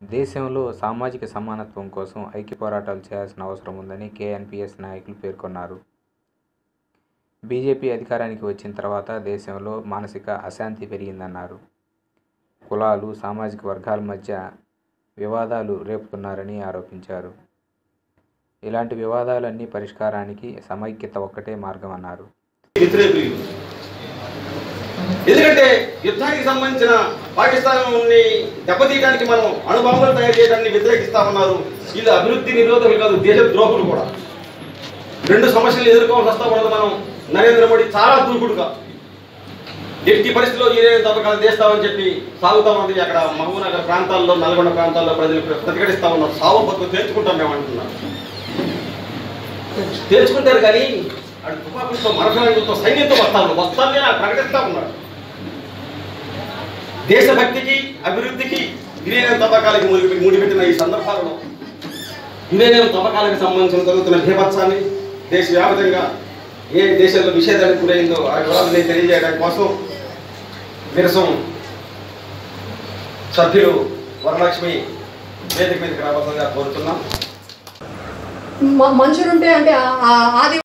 దేశంలో సామాజిక సమానత్వం కోసం ఐక్య పోరాటాలు చేయాల్సిన అవసరం ఉందని కేఎన్పీఎస్ నాయకులు పేర్కొన్నారు బీజేపీ అధికారానికి వచ్చిన తర్వాత దేశంలో మానసిక అశాంతి పెరిగిందన్నారు కులాలు సామాజిక వర్గాల మధ్య వివాదాలు రేపుతున్నారని ఆరోపించారు ఇలాంటి వివాదాలన్నీ పరిష్కారానికి సమైక్యత ఒక్కటే మార్గం అన్నారు వ్యతిరేకులు ఎందుకంటే యుద్ధానికి సంబంధించిన పాకిస్తాన్ని దెబ్బతీయడానికి మనం అణుబాంబులు తయారు చేయడాన్ని వ్యతిరేకిస్తా ఉన్నారు వీళ్ళు అభివృద్ధి నిరోధకులు కాదు దేశ ద్రోహులు కూడా రెండు సమస్యలు ఎదుర్కోవాల్సి వస్తా ఉన్నది మనం నరేంద్ర మోడీ చాలా దూకుడుగా ఎట్టి పరిస్థితిలో ఏ తవ్వకాలు చేస్తామని చెప్పి సాగుతా ఉంది అక్కడ మహబూబ్నగర్ ప్రాంతాల్లో నల్గొండ ప్రాంతాల్లో ప్రజలు ప్రతిఘటిస్తా ఉన్నారు సాగు బతుకు తేల్చుకుంటాం మేము అంటున్నారు తేల్చుకుంటారు కానీ అటు తుపాకులతో మరకలంతో సైన్యంతో వస్తాను వస్తానే నాకు ప్రకటిస్తా ఉన్నాడు దేశభక్తికి అభివృద్ధికి యురేనియం తవ్వకాలకి ముడి ముడిపెట్టిన ఈ సందర్భాలలో యురేనియం తవ్వకాలకు సంబంధించిన జరుగుతున్న భీభత్సాన్ని దేశవ్యాప్తంగా ఏ దేశంలో నిషేధానికి గురైందో ఆ వివరాలని తెలియజేయడం కోసం విరసం సభ్యులు వరలక్ష్మి వేదిక మీదకి రావాల్సిందిగా కోరుతున్నాం మ- మనుషులుంటే అంటే ఆ- ఆ- ఆది